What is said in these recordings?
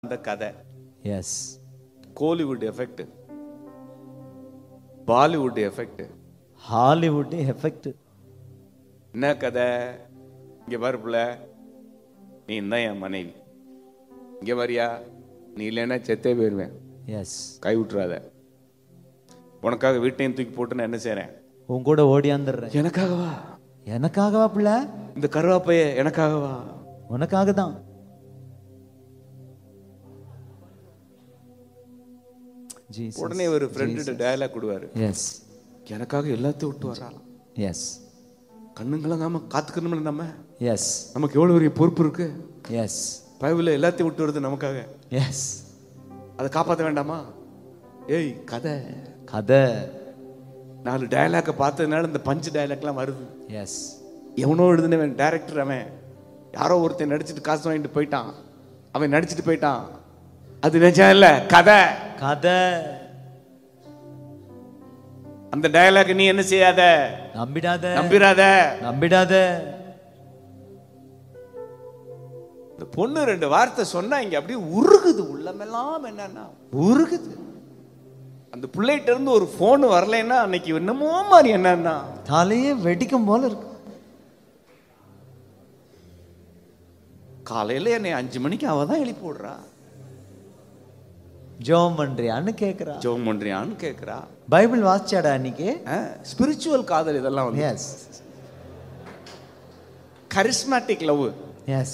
அந்த கதை as Kollywood effect Bollywood effect Hollywood effect என்ன கதை இங்க பாரு புள்ள நீ தான் என் மனைவி இங்க வரியா நீ இல்லைன்னா செத்தே போயிருவேன் எஸ் கை விட்டுறாத உனக்காக வீட்டையும் தூக்கி போட்டு நான் என்ன செய்றேன் உன் கூட ஓடியாந்துடுறேன் எனக்காகவா எனக்காகவா பிள்ளை இந்த கருவாப்பைய எனக்காகவா உனக்காக தான் உடனே ஒரு ஃப்ரெண்டு டயலாக் கொடுவாரு எஸ் எனக்காக எல்லாத்தையும் விட்டு வர்றாளாம் எஸ் கண்ணுங்களாம் நாம காத்துக்கணும்ல நம்ம எஸ் நமக்கு எவ்வளவு பெரிய பொறுப்பு இருக்கு எஸ் பைபிள் எல்லாத்தையும் விட்டு வருது நமக்காக எஸ் அதை காப்பாற்ற வேண்டாமா ஏய் கதை கதை நாலு டயலாக்கை பார்த்ததுனால இந்த பஞ்சு டயலாக்லாம் வருது எஸ் எவனோ எழுதுனவன் டேரக்டர் அவன் யாரோ ஒருத்தன் நடிச்சிட்டு காசு வாங்கிட்டு போயிட்டான் அவன் நடிச்சிட்டு போயிட்டான் அது நிஜம் இல்ல கதை கதை அந்த டயலாக் நீ என்ன செய்யாத நம்பிடாத நம்பிராத நம்பிடாத இந்த பொண்ணு ரெண்டு வார்த்தை சொன்னா இங்க அப்படியே உருகுது உள்ளமெல்லாம் என்னன்னா உருகுது அந்த பிள்ளைகிட்ட இருந்து ஒரு போன் வரலைன்னா அன்னைக்கு என்னமோ மாதிரி என்னன்னா தலையே வெடிக்கும் போல இருக்கு காலையில என்னை அஞ்சு மணிக்கு அவ தான் எழுப்பி விடுறா ஜோம் பண்றியான்னு கேக்குறா ஜோம் பண்றியான்னு கேக்குறா பைபிள் வாசிச்சாடா அன்னைக்கு ஸ்பிரிச்சுவல் காதல் இதெல்லாம் வந்து எஸ் கரிஸ்மேட்டிக் லவ் எஸ்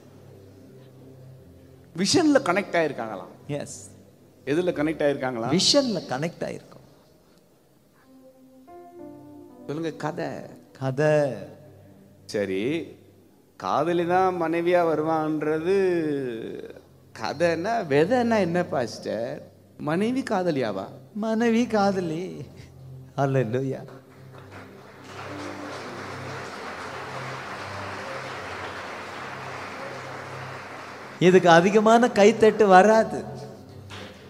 விஷன்ல கனெக்ட் ஆயிருக்காங்களாம் எஸ் எதுல கனெக்ட் ஆயிருக்காங்களா விஷன்ல கனெக்ட் ஆயிருக்கும் சொல்லுங்க கதை கதை சரி காதலி தான் மனைவியா வருவான்றது கதைன்னா விதைன்னா என்ன பாஸ்டர் மனைவி காதலியாவா மனைவி காதலி அல்லேலூயா இதுக்கு அதிகமான கைத்தட்டு வராது